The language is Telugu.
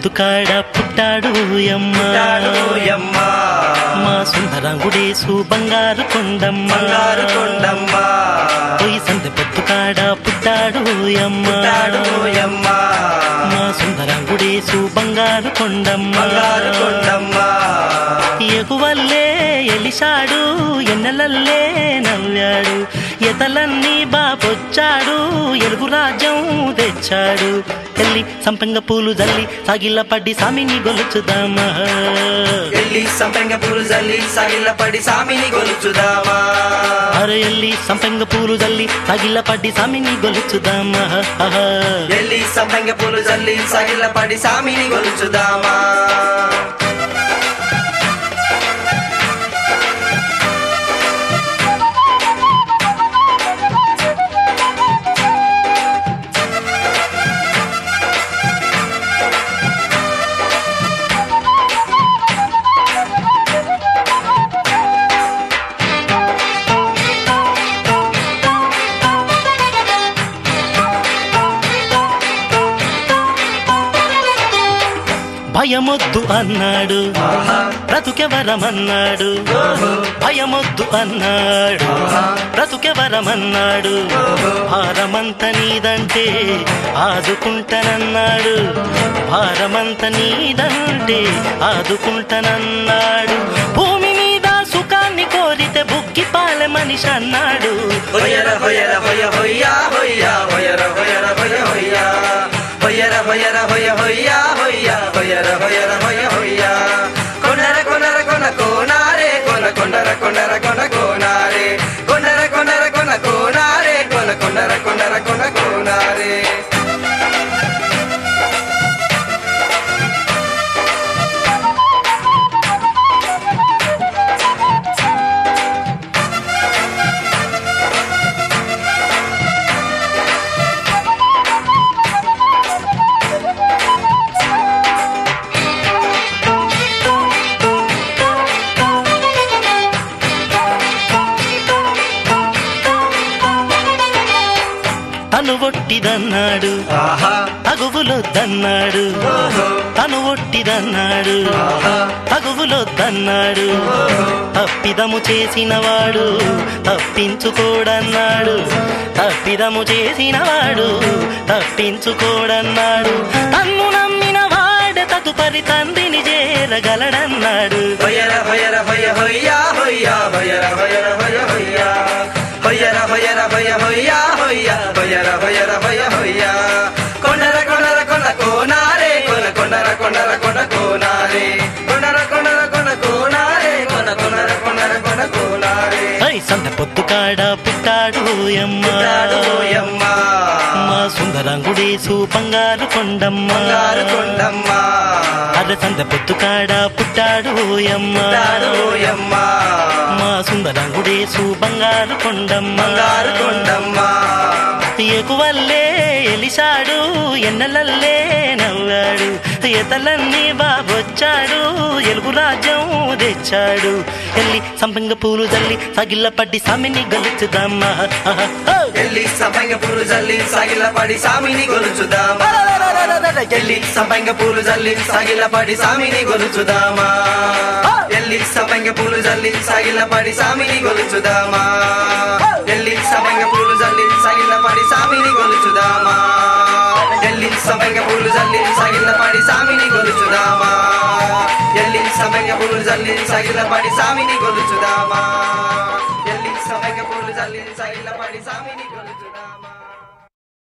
పొద్దు కాడ పుట్టాడు యమ్మ తాడుయమ్మ మా సుందరంగుడేసు బంగారు కొండమ్మ బంగారు కొండమ్మ పోయి సంత పొద్దు కాడ పుట్టాడు యమ్మ తాడుయమ్మ మా సుందరంగుడేసు బంగారు కొండమ్మ బంగారు కొండమ్మ ఎగువల్లే ఎలిశాడు ఎన్నెలల్లే నవ్వాడు ఎతలన్నీ బాబొచ్చాడు ఎలుగు రాజ్యం తెచ్చాడు ఎల్లి సంపెంగ పూలు జల్లి సాగిల్ల పడ్డి సామిని గొలుచుదామా ఎల్లి సంపెంగ పూలు జల్లి సగిల్ల పడి సామిని గొలుచుదామా అరే ఎల్లి సంపెంగ పూలు జల్లి సాగిల్ల పడ్డి సామిని గొలుచుదామా ఎల్లి సంపెంగ పూలు జల్లి సగిల్ల పడి సామిని గొలుచుదామా భయమొద్దు అన్నాడు బ్రతుకెవరమన్నాడు భయమొద్దు అన్నాడు బ్రతుకెవరమన్నాడు భారమంత నీదంటే ఆదుకుంటానన్నాడు భారమంత నీదంటే ఆదుకుంటానన్నాడు భూమి మీద సుఖాన్ని కోరితే బుగ్గి పాలె మనిషి అన్నాడు హొయ్యర హొయ్యర హొయ్య హొయ్యా హొయ్యా హొయ్యర హొయ్యర హొయ్య హొయ్యా హొయ్యర హొయ్యర హొయ్య హొయ్యా హొయ్యా హొయ్యర హొయ్యర హొయ్య హొయ్యా కొండర కొండర కొన కోనారే కొన కొండర కొండర కొన కోనారే కొండర కొండర కొన కోనారే కొన కొండర కొండర కొన కోనారే తను ఒట్టిదన్నాడు ఆహా తగువులొద్దన్నాడు ఓహో తను ఒట్టిదన్నాడు ఆహా తగువులొద్దన్నాడు తప్పిదము చేసినవాడు తప్పించుకోడన్నాడు తప్పిదము చేసినవాడు తప్పించుకోడన్నాడు తన్ను నమ్మిన వాడ తదుపరి తండ్రిని చేరగలడన్నాడు హొయ్యర హొయ్యర హొయ్య హొయ్యా హొయ్యా హొయ్యర హొయ్యర హొయ్య హొయ్యా హొయ్యర హొయ్యర హొయ్య హొయ్యా హొయ్యా హొయ్యర హొయ్యర హొయ్య హొయ్యా కొండర కొండర కొండ కోనారే కొన కొండర కొండర కొండ కోనారే కొండర కొండర కొండ కోనారే కొన కొండర కొండర కొండ కోనారే ఐ సంత పొత్తు కాడ పుట్టాడు యమ్మ తాడుయమ్మ మా సుందరంగుడేసు బంగారు కొండమ్మ బంగారు కొండమ్మ అర సంత పొత్తు కాడ పుట్టాడు యమ్మ తాడుయమ్మ మా సుందరంగుడేసు బంగారు కొండమ్మ బంగారు కొండమ్మ ఎగువల్లే ఎలిశాడు ఎన్నెలల్లే నవ్వాడు ఎతలన్నీ బాబొచ్చాడు ఎలుగు రాజ్యం తెచ్చాడు ఎల్లి సంపంగ పూలు జల్లి సగిల్ల పడ్డి సామిని గెలుచుదమ్మా ఎల్లి సంపంగ పూలు జల్లి సగిల పడి సామిని గొలుచుదామా ఎల్లి సంపంగ పూలు జల్లి సగిల పడి సామిని గొలుచుదామా ఎల్లి సంపంగ పూలు జల్లి సగిల పడి సామిని గొలుచుదామా ఎల్లి సంపంగ పూలు జల్లి సగిల పడి సామిని గొలుచుదామా ఎల్లి సంపంగ పూలు జల్లి సగిల పడి సామిని గొలుచుదామా ఎల్లి సంపంగ పూలు జల్లి సగిల పడి సామిని గొలుచుదామా ఎల్లి సంపంగ పూలు జల్లి సగిల పడి సామిని గొలుచుదామా